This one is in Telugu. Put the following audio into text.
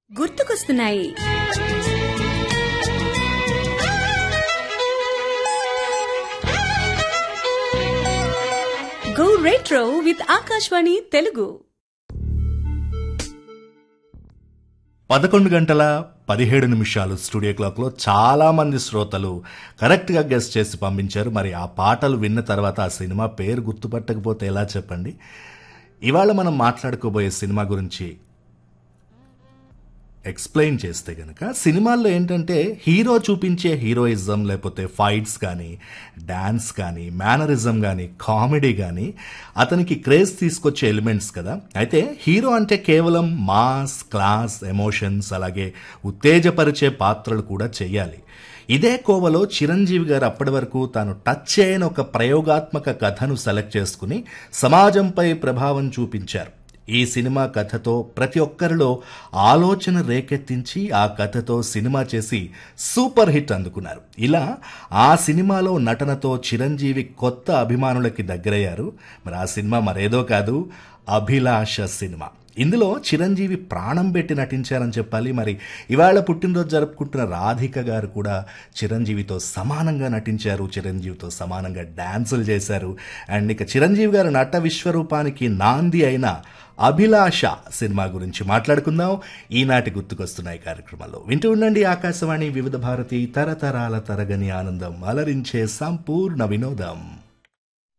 గుర్తుకొస్తున్నాయి go retro with Akashvani Telugu పదకొండు గంటల పదిహేడు నిమిషాలు స్టూడియో క్లాక్లో చాలా మంది శ్రోతలు కరెక్ట్గా గెస్ట్ చేసి పంపించారు మరి ఆ పాటలు విన్న తర్వాత ఆ సినిమా పేరు గుర్తుపట్టకపోతే ఎలా చెప్పండి ఇవాళ మనం మాట్లాడుకోబోయే సినిమా గురించి ఎక్స్ప్లెయిన్ చేస్తే గనక సినిమాల్లో ఏంటంటే హీరో చూపించే హీరోయిజం లేకపోతే ఫైట్స్ కానీ డ్యాన్స్ కానీ మేనరిజం కానీ కామెడీ కానీ అతనికి క్రేజ్ తీసుకొచ్చే ఎలిమెంట్స్ కదా అయితే హీరో అంటే కేవలం మాస్ క్లాస్ ఎమోషన్స్ అలాగే ఉత్తేజపరిచే పాత్రలు కూడా చేయాలి ఇదే కోవలో చిరంజీవి గారు అప్పటి వరకు తాను టచ్ చేయని ఒక ప్రయోగాత్మక కథను సెలెక్ట్ చేసుకుని సమాజంపై ప్రభావం చూపించారు ఈ సినిమా కథతో ప్రతి ఒక్కరిలో ఆలోచన రేకెత్తించి ఆ కథతో సినిమా చేసి సూపర్ హిట్ అందుకున్నారు ఇలా ఆ సినిమాలో నటనతో చిరంజీవి కొత్త అభిమానులకి దగ్గరయ్యారు మరి ఆ సినిమా మరేదో కాదు అభిలాష సినిమా ఇందులో చిరంజీవి ప్రాణం పెట్టి నటించారని చెప్పాలి మరి ఇవాళ పుట్టినరోజు జరుపుకుంటున్న రాధిక గారు కూడా చిరంజీవితో సమానంగా నటించారు చిరంజీవితో సమానంగా డాన్సులు చేశారు అండ్ ఇక చిరంజీవి గారు నట విశ్వరూపానికి నాంది అయిన అభిలాష సినిమా గురించి మాట్లాడుకుందాం ఈనాటి గుర్తుకొస్తున్నాయి కార్యక్రమాల్లో వింటూ ఉండండి ఆకాశవాణి వివిధ భారతి తరతరాల తరగని ఆనందం అలరించే సంపూర్ణ వినోదం